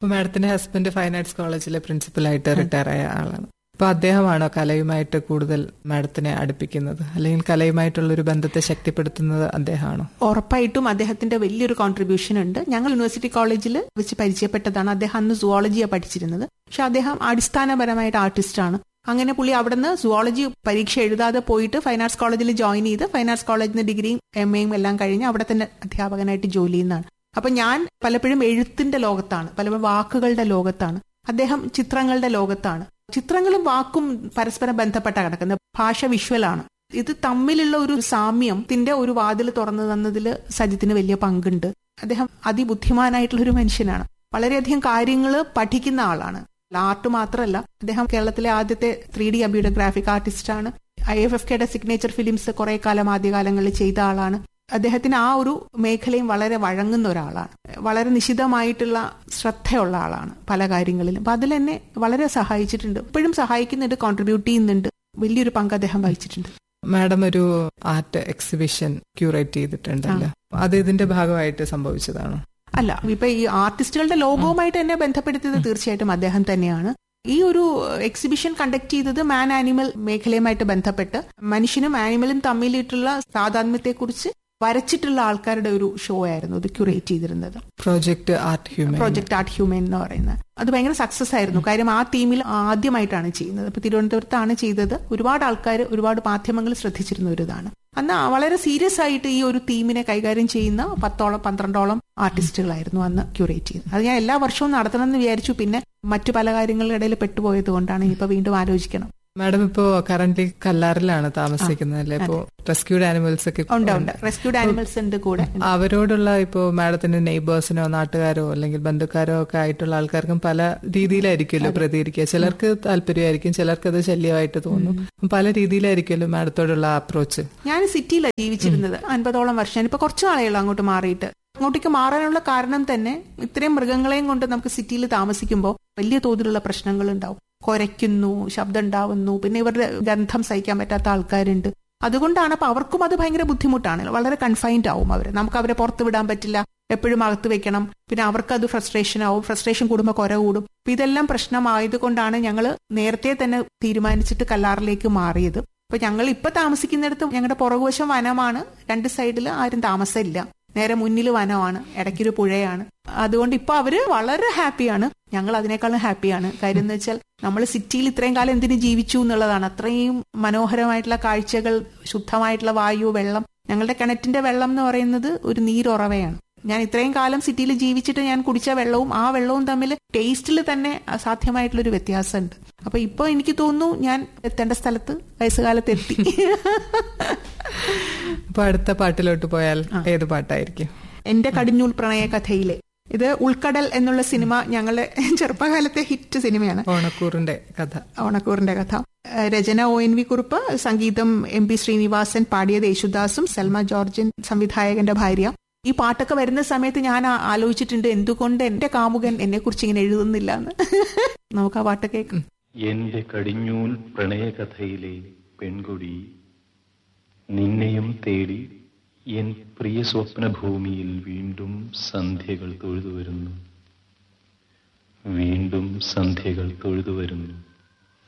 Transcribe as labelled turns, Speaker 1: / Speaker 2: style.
Speaker 1: അപ്പൊ മാഡത്തിന്റെ husband fine arts കോളേജിലെ പ്രിൻസിപ്പലായിട്ട് റിട്ടയർ ആയ ആളാണ് അപ്പൊ അദ്ദേഹമാണോ കലയുമായിട്ട് കൂടുതൽ മാഡത്തിനെ അടുപ്പിക്കുന്നത് അല്ലെങ്കിൽ കലയുമായിട്ടുള്ള ഒരു ബന്ധത്തെ ശക്തിപ്പെടുത്തുന്നത് അദ്ദേഹമാണോ
Speaker 2: ഉറപ്പായിട്ടും അദ്ദേഹത്തിന്റെ വലിയൊരു കോൺട്രിബ്യൂഷൻ ഉണ്ട് ഞങ്ങൾ യൂണിവേഴ്സിറ്റി കോളേജിൽ വെച്ച് പരിചയപ്പെട്ടതാണ് അദ്ദേഹം അന്ന് സുവോളജിയാണ് പഠിച്ചിരുന്നത് പക്ഷെ അദ്ദേഹം അടിസ്ഥാനപരമായിട്ട് ആർട്ടിസ്റ്റാണ് അങ്ങനെ പുള്ളി അവിടുന്ന് സുവോളജി പരീക്ഷ എഴുതാതെ പോയിട്ട് ഫൈൻ ആർട്സ് കോളേജിൽ ജോയിൻ ചെയ്ത് ഫൈൻ ആർട്സ് കോളേജിൽ നിന്ന് ഡിഗ്രിയും എം എയും എല്ലാം കഴിഞ്ഞ് അവിടെ തന്നെ അധ്യാപകനായിട്ട് ജോലി ചെയ്യുന്നതാണ് അപ്പൊ ഞാൻ പലപ്പോഴും എഴുത്തിന്റെ ലോകത്താണ് പലപ്പോഴും വാക്കുകളുടെ ലോകത്താണ് അദ്ദേഹം ചിത്രങ്ങളുടെ ലോകത്താണ് ചിത്രങ്ങളും വാക്കും പരസ്പരം ബന്ധപ്പെട്ട കിടക്കുന്നത് ഭാഷ വിഷ്വലാണ് ഇത് തമ്മിലുള്ള ഒരു സാമ്യത്തിന്റെ ഒരു വാതിൽ തുറന്നു തന്നതിൽ സജിത്തിന് വലിയ പങ്കുണ്ട് അദ്ദേഹം അതിബുദ്ധിമാനായിട്ടുള്ള ഒരു മനുഷ്യനാണ് വളരെയധികം കാര്യങ്ങൾ പഠിക്കുന്ന ആളാണ് ആർട്ട് മാത്രമല്ല അദ്ദേഹം കേരളത്തിലെ ആദ്യത്തെ ത്രീ ഡി അബിയുടെ ഗ്രാഫിക് ആർട്ടിസ്റ്റാണ് ഐ എഫ് എഫ് കെയുടെ സിഗ്നേച്ചർ ഫിലിംസ് കുറെ കാലം ആദ്യകാലങ്ങളിൽ ചെയ്ത ആളാണ് അദ്ദേഹത്തിന് ആ ഒരു മേഖലയും വളരെ വഴങ്ങുന്ന ഒരാളാണ് വളരെ നിശിതമായിട്ടുള്ള ശ്രദ്ധയുള്ള ആളാണ് പല കാര്യങ്ങളിലും അപ്പൊ അതിൽ എന്നെ വളരെ സഹായിച്ചിട്ടുണ്ട് ഇപ്പോഴും സഹായിക്കുന്നുണ്ട് കോൺട്രിബ്യൂട്ട് ചെയ്യുന്നുണ്ട് വലിയൊരു പങ്ക് അദ്ദേഹം വഹിച്ചിട്ടുണ്ട്
Speaker 1: മാഡം ഒരു ആർട്ട് എക്സിബിഷൻ ക്യൂറേറ്റ് ചെയ്തിട്ടുണ്ടല്ലോ അത് ഇതിന്റെ ഭാഗമായിട്ട് സംഭവിച്ചതാണോ
Speaker 2: അല്ല ഇപ്പൊ ഈ ആർട്ടിസ്റ്റുകളുടെ ലോകവുമായിട്ട് എന്നെ ബന്ധപ്പെടുത്തിയത് തീർച്ചയായിട്ടും അദ്ദേഹം തന്നെയാണ് ഈ ഒരു എക്സിബിഷൻ കണ്ടക്ട് ചെയ്തത് മാൻ ആനിമൽ മേഖലയുമായിട്ട് ബന്ധപ്പെട്ട് മനുഷ്യനും ആനിമലും തമ്മിലിട്ടുള്ള താതാത്മ്യത്തെക്കുറിച്ച് വരച്ചിട്ടുള്ള ആൾക്കാരുടെ ഒരു ഷോ ആയിരുന്നു ഇത് ക്യൂറേറ്റ് ചെയ്തിരുന്നത്
Speaker 1: project art human
Speaker 2: project art human എന്ന് പറയുന്നത് അത് ഭയങ്കര സക്സസ് ആയിരുന്നു കാര്യം ആ ടീമിൽ ആദ്യമായിട്ടാണ് ചെയ്യുന്നത് ഇപ്പൊ തിരുവനന്തപുരത്താണ് ചെയ്തത് ഒരുപാട് ആൾക്കാർ ഒരുപാട് മാധ്യമങ്ങൾ ശ്രദ്ധിച്ചിരുന്ന ഒരു ഇതാണ് അന്ന് വളരെ സീരിയസ് ആയിട്ട് ഈ ഒരു തീമിനെ കൈകാര്യം ചെയ്യുന്ന പത്തോളം പന്ത്രണ്ടോളം ആർട്ടിസ്റ്റുകളായിരുന്നു അന്ന് ക്യൂറേറ്റ് ചെയ്യുന്നത് അത് ഞാൻ എല്ലാ വർഷവും നടത്തണം എന്ന് വിചാരിച്ചു പിന്നെ മറ്റു പല കാര്യങ്ങളുടെ ഇടയിൽ പെട്ടുപോയത് കൊണ്ടാണ് ഇനിയിപ്പോ വീണ്ടും ആലോചിക്കണം
Speaker 1: മാഡം ഇപ്പോ കറന്റ് കല്ലാറിലാണ് താമസിക്കുന്നത് അല്ലേ ഇപ്പോ റെസ്ക്യൂഡ് ആനിമൽസ് ഒക്കെ
Speaker 2: ഉണ്ട് ഉണ്ട് റെസ്ക്യൂഡ് ആനിമൽസ് ഉണ്ട് കൂടെ
Speaker 1: അവരോടുള്ള ഇപ്പോ മാഡത്തിന്റെ നെയ്ബേഴ്സിനോ നാട്ടുകാരോ അല്ലെങ്കിൽ ബന്ധുക്കാരോ ഒക്കെ ആയിട്ടുള്ള ആൾക്കാർക്കും പല രീതിയിലായിരിക്കുമല്ലോ പ്രതികരിക്കുക ചിലർക്ക് താല്പര്യമായിരിക്കും ചിലർക്ക് അത് ശല്യമായിട്ട് തോന്നും പല രീതിയിലായിരിക്കുമല്ലോ മാഡത്തോടുള്ള അപ്രോച്ച്
Speaker 2: ഞാൻ സിറ്റിയിലാണ് ജീവിച്ചിരുന്നത് അൻപതോളം വർഷം ഇപ്പൊ കുറച്ചു നാളെയുള്ളൂ അങ്ങോട്ട് മാറിയിട്ട് അങ്ങോട്ടേക്ക് മാറാനുള്ള കാരണം തന്നെ ഇത്രയും മൃഗങ്ങളെയും കൊണ്ട് നമുക്ക് സിറ്റിയിൽ താമസിക്കുമ്പോൾ വലിയ തോതിലുള്ള പ്രശ്നങ്ങൾ ഉണ്ടാവും കുരയ്ക്കുന്നു ശബ്ദം ഉണ്ടാവുന്നു പിന്നെ ഇവരുടെ ഗന്ധം സഹിക്കാൻ പറ്റാത്ത ആൾക്കാരുണ്ട് അതുകൊണ്ടാണ് അപ്പൊ അവർക്കും അത് ഭയങ്കര ബുദ്ധിമുട്ടാണ് വളരെ കൺഫൈൻഡ് ആവും അവർ നമുക്ക് അവരെ പുറത്ത് വിടാൻ പറ്റില്ല എപ്പോഴും അകത്ത് വെക്കണം പിന്നെ അവർക്ക് അത് ഫ്രസ്ട്രേഷൻ ആവും ഫ്രസ്ട്രേഷൻ കൂടുമ്പോൾ കുര കൂടും അപ്പൊ ഇതെല്ലാം പ്രശ്നമായതുകൊണ്ടാണ് ഞങ്ങൾ നേരത്തെ തന്നെ തീരുമാനിച്ചിട്ട് കല്ലാറിലേക്ക് മാറിയത് അപ്പൊ ഞങ്ങൾ ഇപ്പൊ താമസിക്കുന്നിടത്ത് ഞങ്ങളുടെ പുറകുവശം വനമാണ് രണ്ട് സൈഡിൽ ആരും താമസമില്ല നേരെ മുന്നിൽ വനമാണ് ഇടയ്ക്കൊരു പുഴയാണ് അതുകൊണ്ട് ഇപ്പൊ അവര് വളരെ ഹാപ്പിയാണ് ഞങ്ങൾ അതിനേക്കാളും ഹാപ്പിയാണ് കാര്യം എന്ന് വെച്ചാൽ നമ്മൾ സിറ്റിയിൽ ഇത്രയും കാലം എന്തിനു ജീവിച്ചു എന്നുള്ളതാണ് അത്രയും മനോഹരമായിട്ടുള്ള കാഴ്ചകൾ ശുദ്ധമായിട്ടുള്ള വായു വെള്ളം ഞങ്ങളുടെ കിണറ്റിന്റെ വെള്ളം എന്ന് പറയുന്നത് ഒരു നീരുറവയാണ് ഞാൻ ഇത്രയും കാലം സിറ്റിയിൽ ജീവിച്ചിട്ട് ഞാൻ കുടിച്ച വെള്ളവും ആ വെള്ളവും തമ്മിൽ ടേസ്റ്റിൽ തന്നെ അസാധ്യമായിട്ടുള്ളൊരു വ്യത്യാസമുണ്ട് അപ്പൊ ഇപ്പൊ എനിക്ക് തോന്നുന്നു ഞാൻ എത്തേണ്ട സ്ഥലത്ത് വയസ്സുകാലത്ത് എത്തി
Speaker 1: അപ്പൊ അടുത്ത പാട്ടിലോട്ട് പോയാൽ ഏത് പാട്ടായിരിക്കും
Speaker 2: എന്റെ കടിഞ്ഞൂൽ പ്രണയ കഥയിലെ ഇത് ഉൾക്കടൽ എന്നുള്ള സിനിമ ഞങ്ങളുടെ ചെറുപ്പകാലത്തെ ഹിറ്റ് സിനിമയാണ്
Speaker 1: ഓണക്കൂറിന്റെ കഥ
Speaker 2: ഓണക്കൂറിന്റെ കഥ രചന ഒ എൻ വി കുറുപ്പ് സംഗീതം എം പി ശ്രീനിവാസൻ പാടിയത് യേശുദാസും സൽമ ജോർജൻ സംവിധായകന്റെ ഭാര്യ ഈ പാട്ടൊക്കെ വരുന്ന സമയത്ത് ഞാൻ ആലോചിച്ചിട്ടുണ്ട് എന്തുകൊണ്ട് എന്റെ കാമുകൻ എന്നെ കുറിച്ച് ഇങ്ങനെ എഴുതുന്നില്ല എന്ന് നമുക്ക് ആ പാട്ട് കേൾക്കാം
Speaker 3: എന്റെ കടിഞ്ഞൂൽ പ്രണയകഥയിലെ പെൺകുടി നിന്നെയും തേടി എൻ പ്രിയ സ്വപ്നഭൂമിയിൽ വീണ്ടും സന്ധ്യകൾ തൊഴുതു വരുന്നു വീണ്ടും സന്ധ്യകൾ തൊഴുതു വരുന്നു